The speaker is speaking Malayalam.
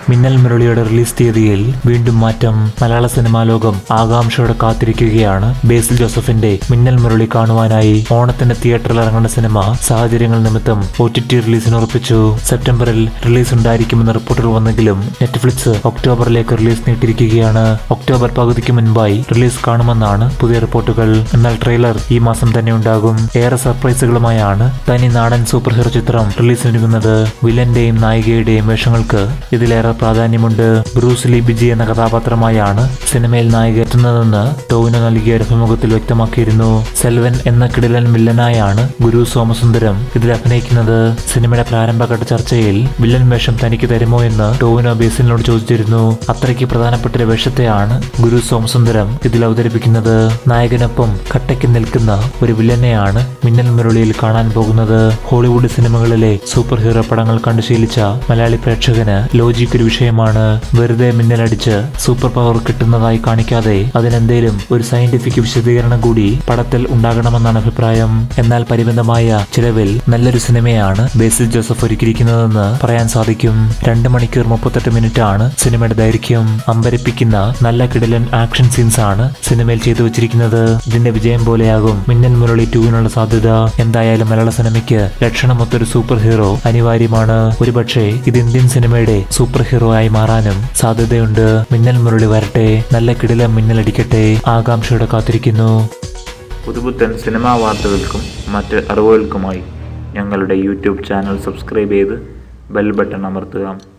മിന്നൽ മുരളിയുടെ റിലീസ് തീയതിയിൽ വീണ്ടും മാറ്റം മലയാള സിനിമാ ലോകം ആകാംക്ഷയോടെ കാത്തിരിക്കുകയാണ് ബേസിൽ ജോസഫിന്റെ മിന്നൽ മുരളി കാണുവാനായി ഓണത്തിന് തിയേറ്ററിൽ ഇറങ്ങുന്ന സിനിമ സാഹചര്യങ്ങൾ നിമിത്തം ഒ ടി ടി റിലീസിന് ഉറപ്പിച്ചു സെപ്റ്റംബറിൽ റിലീസ് ഉണ്ടായിരിക്കുമെന്ന് റിപ്പോർട്ടുകൾ വന്നെങ്കിലും നെറ്റ്ഫ്ലിക്സ് ഒക്ടോബറിലേക്ക് റിലീസ് നീട്ടിയിരിക്കുകയാണ് ഒക്ടോബർ പകുതിക്ക് മുൻപായി റിലീസ് കാണുമെന്നാണ് പുതിയ റിപ്പോർട്ടുകൾ എന്നാൽ ട്രെയിലർ ഈ മാസം തന്നെ ഉണ്ടാകും ഏറെ സർപ്രൈസുകളുമായാണ് തനി നാടൻ സൂപ്പർ ഹീറോ ചിത്രം റിലീസിനൊരുങ്ങുന്നത് വില്ലന്റെയും നായികയുടെയും വേഷങ്ങൾക്ക് ഇതിലേറെ പ്രാധാന്യമുണ്ട് ബ്രൂസ് ലി ബിജി എന്ന കഥാപാത്രമായാണ് സിനിമയിൽ നായിക എത്തുന്നതെന്ന് ടോവിനോ നൽകിയ ഒരു അഭിമുഖത്തിൽ വ്യക്തമാക്കിയിരുന്നു സെൽവൻ എന്ന കിടിലൻ വില്ലനായാണ് ഗുരു സോമസുന്ദരം ഇതിൽ അഭിനയിക്കുന്നത് സിനിമയുടെ പ്രാരംഭഘട്ട ചർച്ചയിൽ വില്ലൻ വേഷം തനിക്ക് തരുമോ എന്ന് ടോവിനോ ബേസിലിനോട് ചോദിച്ചിരുന്നു അത്രയ്ക്ക് പ്രധാനപ്പെട്ട ഒരു വേഷത്തെയാണ് ഗുരു സോമസുന്ദരം ഇതിൽ അവതരിപ്പിക്കുന്നത് നായകനൊപ്പം കട്ടയ്ക്ക് നിൽക്കുന്ന ഒരു വില്ലനെയാണ് മിന്നൽ മുരളിയിൽ കാണാൻ പോകുന്നത് ഹോളിവുഡ് സിനിമകളിലെ സൂപ്പർ ഹീറോ പടങ്ങൾ കണ്ടു ശീലിച്ച മലയാളി പ്രേക്ഷകന് ലോജിക് ഒരു വിഷയമാണ് വെറുതെ മിന്നലടിച്ച് സൂപ്പർ പവർ കിട്ടുന്നതായി കാണിക്കാതെ അതിനെന്തേലും ഒരു സയന്റിഫിക് വിശദീകരണം കൂടി പടത്തിൽ ഉണ്ടാകണമെന്നാണ് അഭിപ്രായം എന്നാൽ പരിമിതമായ ചിലവിൽ നല്ലൊരു സിനിമയാണ് ബേസിൽ ജോസഫ് ഒരുക്കിയിരിക്കുന്നതെന്ന് പറയാൻ സാധിക്കും രണ്ട് മണിക്കൂർ മുപ്പത്തെട്ട് മിനിറ്റ് ആണ് സിനിമയുടെ ദൈർഘ്യം അമ്പരിപ്പിക്കുന്ന നല്ല കിടലൻ ആക്ഷൻ സീൻസ് ആണ് സിനിമയിൽ ചെയ്തു വെച്ചിരിക്കുന്നത് ഇതിന്റെ വിജയം പോലെയാകും മിന്നൽ മുരളി ടൂവിനുള്ള സാധ്യത എന്തായാലും മലയാള സിനിമയ്ക്ക് ലക്ഷണമൊത്തൊരു സൂപ്പർ ഹീറോ അനിവാര്യമാണ് ഒരുപക്ഷെ ഇത് ഇന്ത്യൻ സിനിമയുടെ സൂപ്പർ ഹീറോ ആയി മാറാനും സാധ്യതയുണ്ട് മിന്നൽ മുരളി വരട്ടെ നല്ല കിടിലം മിന്നലടിക്കട്ടെ ആകാംക്ഷയോടെ കാത്തിരിക്കുന്നു പുതുപുത്തൻ സിനിമാ വാർത്തകൾക്കും മറ്റ് അറിവുകൾക്കുമായി ഞങ്ങളുടെ യൂട്യൂബ് ചാനൽ സബ്സ്ക്രൈബ് ചെയ്ത് ബെൽ ബട്ടൺ അമർത്തുക